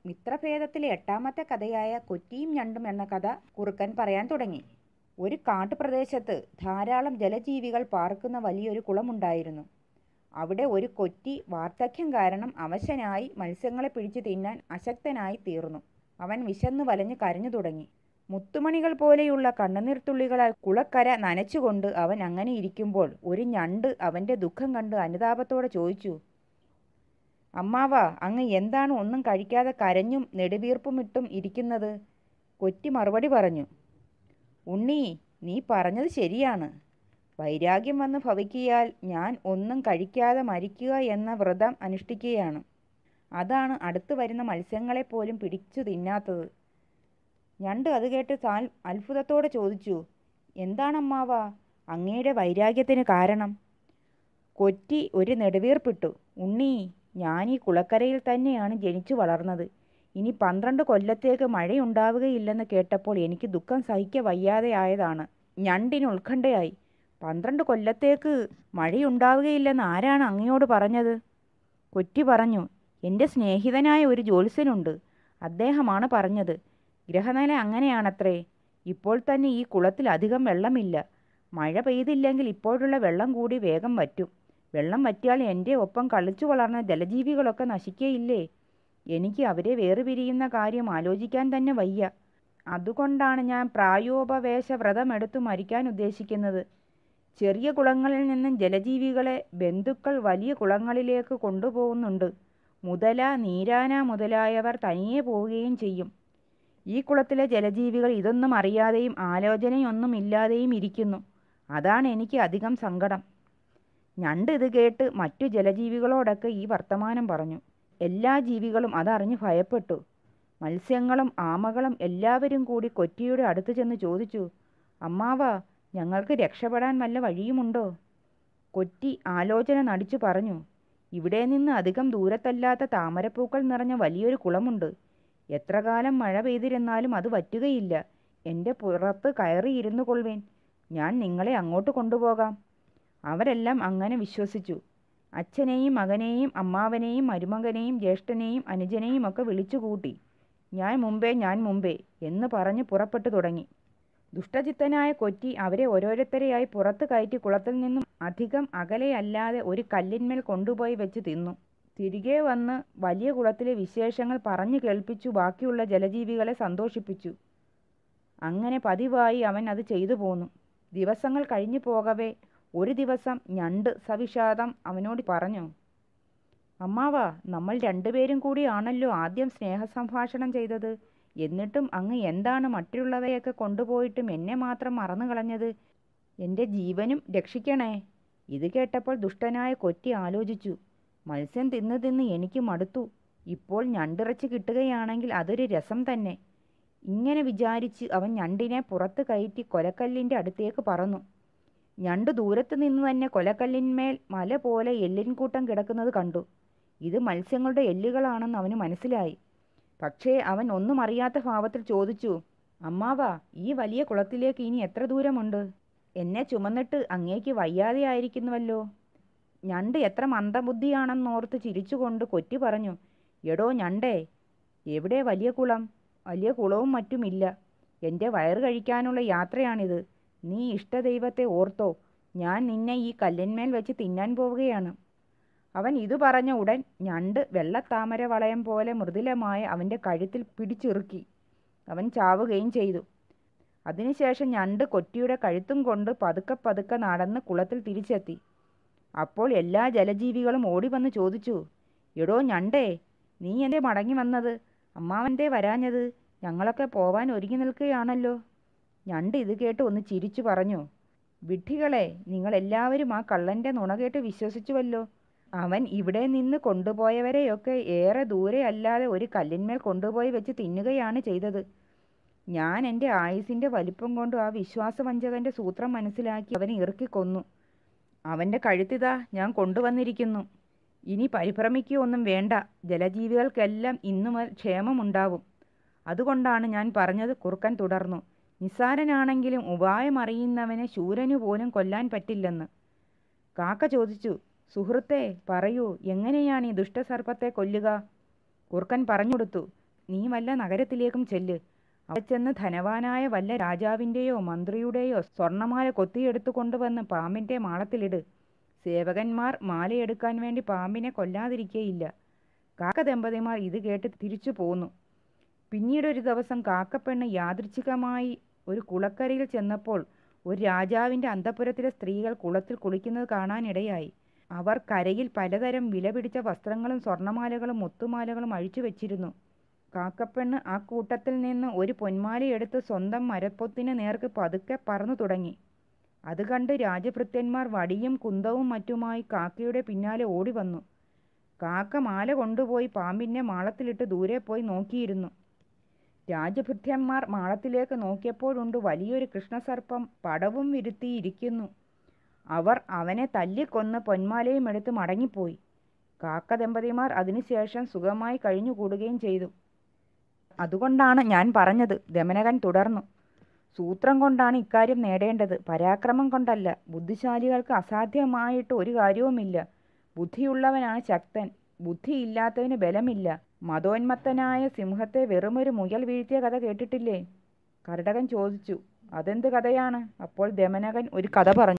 മിത്രഭേദത്തിലെ എട്ടാമത്തെ കഥയായ കൊറ്റിയും ഞണ്ടും എന്ന കഥ കുറുക്കൻ പറയാൻ തുടങ്ങി ഒരു കാട്ടുപ്രദേശത്ത് ധാരാളം ജലജീവികൾ പാർക്കുന്ന വലിയൊരു കുളമുണ്ടായിരുന്നു അവിടെ ഒരു കൊറ്റി വാർദ്ധക്യം കാരണം അവശനായി മത്സ്യങ്ങളെ പിടിച്ചു തിന്നാൻ അശക്തനായി തീർന്നു അവൻ വിശന്നു വലഞ്ഞു കരഞ്ഞു തുടങ്ങി മുത്തുമണികൾ പോലെയുള്ള കണ്ണുനീർത്തുള്ളികളാൽ കുളക്കര നനച്ചുകൊണ്ട് അവൻ അങ്ങനെ ഇരിക്കുമ്പോൾ ഒരു ഞണ്ട് അവൻ്റെ ദുഃഖം കണ്ട് അനുതാപത്തോടെ ചോദിച്ചു അമ്മാവ അങ്ങ് എന്താണ് ഒന്നും കഴിക്കാതെ കരഞ്ഞും നെടുവീർപ്പുമിട്ടും ഇരിക്കുന്നത് കൊറ്റി മറുപടി പറഞ്ഞു ഉണ്ണി നീ പറഞ്ഞത് ശരിയാണ് വൈരാഗ്യം വന്ന് ഭവിക്കിയാൽ ഞാൻ ഒന്നും കഴിക്കാതെ മരിക്കുക എന്ന വ്രതം അനുഷ്ഠിക്കുകയാണ് അതാണ് അടുത്തു വരുന്ന മത്സ്യങ്ങളെപ്പോലും പിടിച്ചു തിന്നാത്തത് ഞണ്ട് അത് കേട്ട് താൻ അത്ഭുതത്തോടെ ചോദിച്ചു എന്താണമ്മാവ അങ്ങയുടെ വൈരാഗ്യത്തിന് കാരണം കൊറ്റി ഒരു നെടുവീർപ്പിട്ടു ഉണ്ണി ഞാൻ ഈ കുളക്കരയിൽ തന്നെയാണ് ജനിച്ചു വളർന്നത് ഇനി പന്ത്രണ്ട് കൊല്ലത്തേക്ക് മഴയുണ്ടാവുകയില്ലെന്ന് കേട്ടപ്പോൾ എനിക്ക് ദുഃഖം സഹിക്ക വയ്യാതെയായതാണ് ഞണ്ടിന് ഉത്കണ്ഠയായി പന്ത്രണ്ട് കൊല്ലത്തേക്ക് മഴയുണ്ടാവുകയില്ലെന്ന് ആരാണ് അങ്ങയോട് പറഞ്ഞത് കൊറ്റി പറഞ്ഞു എൻ്റെ സ്നേഹിതനായ ഒരു ജ്യോത്സ്യനുണ്ട് അദ്ദേഹമാണ് പറഞ്ഞത് ഗ്രഹനില അങ്ങനെയാണത്രേ ഇപ്പോൾ തന്നെ ഈ കുളത്തിൽ അധികം വെള്ളമില്ല മഴ പെയ്തില്ലെങ്കിൽ ഇപ്പോഴുള്ള വെള്ളം കൂടി വേഗം വറ്റും വെള്ളം വറ്റിയാൽ എൻ്റെ ഒപ്പം കളിച്ചു വളർന്ന ജലജീവികളൊക്കെ നശിക്കയില്ലേ എനിക്ക് അവരെ വേർപിരിയുന്ന കാര്യം ആലോചിക്കാൻ തന്നെ വയ്യ അതുകൊണ്ടാണ് ഞാൻ പ്രായോപവേശ വ്രതമെടുത്തു മരിക്കാൻ ഉദ്ദേശിക്കുന്നത് ചെറിയ കുളങ്ങളിൽ നിന്നും ജലജീവികളെ ബന്ധുക്കൾ വലിയ കുളങ്ങളിലേക്ക് കൊണ്ടുപോകുന്നുണ്ട് മുതല നീരാന മുതലായവർ തനിയെ പോവുകയും ചെയ്യും ഈ കുളത്തിലെ ജലജീവികൾ ഇതൊന്നും അറിയാതെയും ആലോചനയൊന്നും ഇല്ലാതെയും ഇരിക്കുന്നു അതാണ് എനിക്ക് അധികം സങ്കടം ഞണ്ട് ഇത് കേട്ട് മറ്റു ജലജീവികളോടൊക്കെ ഈ വർത്തമാനം പറഞ്ഞു എല്ലാ ജീവികളും അതറിഞ്ഞ് ഭയപ്പെട്ടു മത്സ്യങ്ങളും ആമകളും എല്ലാവരും കൂടി കൊറ്റിയുടെ അടുത്ത് ചെന്ന് ചോദിച്ചു അമ്മാവ ഞങ്ങൾക്ക് രക്ഷപ്പെടാൻ വല്ല വഴിയുമുണ്ടോ കൊറ്റി ആലോചന നടിച്ചു പറഞ്ഞു ഇവിടെ നിന്ന് അധികം ദൂരത്തല്ലാത്ത താമരപ്പൂക്കൾ നിറഞ്ഞ വലിയൊരു കുളമുണ്ട് എത്ര കാലം മഴ പെയ്തിരുന്നാലും അത് വറ്റുകയില്ല എൻ്റെ പുറത്ത് കയറിയിരുന്നു കൊള്ളുവേൻ ഞാൻ നിങ്ങളെ അങ്ങോട്ട് കൊണ്ടുപോകാം അവരെല്ലാം അങ്ങനെ വിശ്വസിച്ചു അച്ഛനെയും മകനെയും അമ്മാവനെയും മരുമകനെയും ജ്യേഷ്ഠനെയും അനുജനെയും ഒക്കെ വിളിച്ചുകൂട്ടി ഞാൻ മുമ്പേ ഞാൻ മുമ്പേ എന്ന് പറഞ്ഞ് പുറപ്പെട്ടു തുടങ്ങി ദുഷ്ടചിത്തനായ കൊറ്റി അവരെ ഓരോരുത്തരെയായി പുറത്ത് കയറ്റി കുളത്തിൽ നിന്നും അധികം അകലെയല്ലാതെ ഒരു കല്ലിന്മേൽ കൊണ്ടുപോയി വെച്ച് തിന്നു തിരികെ വന്ന് വലിയ കുളത്തിലെ വിശേഷങ്ങൾ പറഞ്ഞു കേൾപ്പിച്ചു ബാക്കിയുള്ള ജലജീവികളെ സന്തോഷിപ്പിച്ചു അങ്ങനെ പതിവായി അവൻ അത് ചെയ്തു പോന്നു ദിവസങ്ങൾ കഴിഞ്ഞു പോകവേ ഒരു ദിവസം ഞണ്ട് സവിഷാദം അവനോട് പറഞ്ഞു അമ്മാവ നമ്മൾ രണ്ടുപേരും കൂടിയാണല്ലോ ആദ്യം സ്നേഹസംഭാഷണം ചെയ്തത് എന്നിട്ടും അങ്ങ് എന്താണ് മറ്റുള്ളവരെയൊക്കെ കൊണ്ടുപോയിട്ടും എന്നെ മാത്രം മറന്നു കളഞ്ഞത് എൻ്റെ ജീവനും രക്ഷിക്കണേ ഇത് കേട്ടപ്പോൾ ദുഷ്ടനായ കൊറ്റി ആലോചിച്ചു മത്സ്യം തിന്ന് തിന്ന് എനിക്ക് മടുത്തു ഇപ്പോൾ ഞണ്ടിറച്ചി കിട്ടുകയാണെങ്കിൽ അതൊരു രസം തന്നെ ഇങ്ങനെ വിചാരിച്ച് അവൻ ഞണ്ടിനെ പുറത്ത് കയറ്റി കൊലക്കല്ലിൻ്റെ അടുത്തേക്ക് പറന്നു ഞണ്ട് ദൂരത്ത് നിന്ന് തന്നെ കൊലക്കല്ലിന്മേൽ മല പോലെ എല്ലിൻകൂട്ടം കിടക്കുന്നത് കണ്ടു ഇത് മത്സ്യങ്ങളുടെ എല്ലുകളാണെന്ന് അവന് മനസ്സിലായി പക്ഷേ അവൻ ഒന്നും അറിയാത്ത ഭാവത്തിൽ ചോദിച്ചു അമ്മാവ ഈ വലിയ കുളത്തിലേക്ക് ഇനി എത്ര ദൂരമുണ്ട് എന്നെ ചുമന്നിട്ട് അങ്ങേക്ക് വയ്യാതെയായിരിക്കുന്നുവല്ലോ ഞണ്ട് എത്ര മന്ദബുദ്ധിയാണെന്നോർത്ത് ചിരിച്ചുകൊണ്ട് കൊറ്റി പറഞ്ഞു എടോ ഞണ്ടേ എവിടെ വലിയ കുളം വലിയ കുളവും മറ്റുമില്ല എൻ്റെ വയറ് കഴിക്കാനുള്ള യാത്രയാണിത് നീ ഇഷ്ടദൈവത്തെ ഓർത്തോ ഞാൻ നിന്നെ ഈ കല്ലിന്മേൽ വെച്ച് തിന്നാൻ പോവുകയാണ് അവൻ ഇതു പറഞ്ഞ ഉടൻ ഞണ്ട് വെള്ളത്താമര വളയം പോലെ മൃദുലമായ അവൻ്റെ കഴുത്തിൽ പിടിച്ചിറുക്കി അവൻ ചാവുകയും ചെയ്തു അതിനുശേഷം ഞണ്ട് കൊറ്റിയുടെ കഴുത്തും കൊണ്ട് പതുക്കെ പതുക്കെ നടന്ന് കുളത്തിൽ തിരിച്ചെത്തി അപ്പോൾ എല്ലാ ജലജീവികളും ഓടി വന്ന് ചോദിച്ചു എടോ ഞണ്ടേ നീ എന്തേ മടങ്ങി വന്നത് അമ്മാവൻ്റെ വരാഞ്ഞത് ഞങ്ങളൊക്കെ പോവാൻ ഒരുങ്ങി നിൽക്കുകയാണല്ലോ ഞണ്ട് ഇത് കേട്ട് ഒന്ന് ചിരിച്ചു പറഞ്ഞു വിഡ്ഢികളെ നിങ്ങളെല്ലാവരും ആ കള്ളൻ്റെ നുണ കേട്ട് വിശ്വസിച്ചുവല്ലോ അവൻ ഇവിടെ നിന്ന് കൊണ്ടുപോയവരെയൊക്കെ ഏറെ ദൂരെ അല്ലാതെ ഒരു കല്ലിന്മേൽ കൊണ്ടുപോയി വെച്ച് തിന്നുകയാണ് ചെയ്തത് ഞാൻ എൻ്റെ ആയുസിൻ്റെ വലിപ്പം കൊണ്ട് ആ വിശ്വാസവഞ്ചകൻ്റെ സൂത്രം മനസ്സിലാക്കി അവനെ ഇറുക്കിക്കൊന്നു അവൻ്റെ കഴുത്തിതാ ഞാൻ കൊണ്ടുവന്നിരിക്കുന്നു ഇനി പരിഭ്രമിക്കുകയൊന്നും വേണ്ട ജലജീവികൾക്കെല്ലാം ഇന്നു മുതൽ ക്ഷേമമുണ്ടാവും അതുകൊണ്ടാണ് ഞാൻ പറഞ്ഞത് കുറുക്കൻ തുടർന്നു നിസ്സാരനാണെങ്കിലും ഉപായം അറിയുന്നവനെ ശൂരനു പോലും കൊല്ലാൻ പറ്റില്ലെന്ന് കാക്ക ചോദിച്ചു സുഹൃത്തെ പറയൂ എങ്ങനെയാണ് ഈ ദുഷ്ടസർപ്പത്തെ കൊല്ലുക കുറുക്കൻ പറഞ്ഞുകൊടുത്തു നീ വല്ല നഗരത്തിലേക്കും ചെല്ല് അവിടെ ചെന്ന് ധനവാനായ വല്ല രാജാവിൻ്റെയോ മന്ത്രിയുടെയോ സ്വർണ്ണമാല കൊത്തിയെടുത്തു കൊണ്ടുവന്ന് പാമ്പിൻ്റെ മാളത്തിലിട് സേവകന്മാർ മാലയെടുക്കാൻ വേണ്ടി പാമ്പിനെ കൊല്ലാതിരിക്കേയില്ല കാക്ക ദമ്പതിമാർ ഇത് കേട്ട് തിരിച്ചു പോന്നു പിന്നീടൊരു ദിവസം കാക്കപ്പെണ്ണ് യാദൃച്ഛികമായി ഒരു കുളക്കരയിൽ ചെന്നപ്പോൾ ഒരു രാജാവിൻ്റെ അന്തഃപുരത്തിലെ സ്ത്രീകൾ കുളത്തിൽ കുളിക്കുന്നത് കാണാനിടയായി അവർ കരയിൽ പലതരം വിലപിടിച്ച വസ്ത്രങ്ങളും സ്വർണ്ണമാലകളും മുത്തുമാലകളും അഴിച്ചു വെച്ചിരുന്നു കാക്കപ്പെണ്ണ് ആ കൂട്ടത്തിൽ നിന്ന് ഒരു പൊന്മാലയെടുത്ത് സ്വന്തം മരപ്പൊത്തിന് നേർക്ക് പതുക്കെ പറന്നു തുടങ്ങി അത് കണ്ട് രാജഭൃത്യന്മാർ വടിയും കുന്തവും മറ്റുമായി കാക്കയുടെ പിന്നാലെ ഓടി വന്നു കാക്ക മാല കൊണ്ടുപോയി പാമ്പിനെ മാളത്തിലിട്ട് ദൂരെ പോയി നോക്കിയിരുന്നു രാജഭൃത്യന്മാർ മാളത്തിലേക്ക് നോക്കിയപ്പോഴുണ്ട് വലിയൊരു കൃഷ്ണസർപ്പം പടവും വിരുത്തിയിരിക്കുന്നു അവർ അവനെ തല്ലിക്കൊന്ന് പൊന്മാലയും എടുത്ത് മടങ്ങിപ്പോയി കാക്ക ദമ്പതിമാർ അതിനുശേഷം സുഖമായി കഴിഞ്ഞുകൂടുകയും ചെയ്തു അതുകൊണ്ടാണ് ഞാൻ പറഞ്ഞത് ദമനകൻ തുടർന്നു സൂത്രം കൊണ്ടാണ് ഇക്കാര്യം നേടേണ്ടത് പരാക്രമം കൊണ്ടല്ല ബുദ്ധിശാലികൾക്ക് അസാധ്യമായിട്ട് ഒരു കാര്യവുമില്ല ബുദ്ധിയുള്ളവനാണ് ശക്തൻ ബുദ്ധിയില്ലാത്തവന് ബലമില്ല മതോന്മത്തനായ സിംഹത്തെ വെറുമൊരു മുയൽ വീഴ്ത്തിയ കഥ കേട്ടിട്ടില്ലേ കർടകൻ ചോദിച്ചു അതെന്ത് കഥയാണ് അപ്പോൾ ദമനകൻ ഒരു കഥ പറഞ്ഞു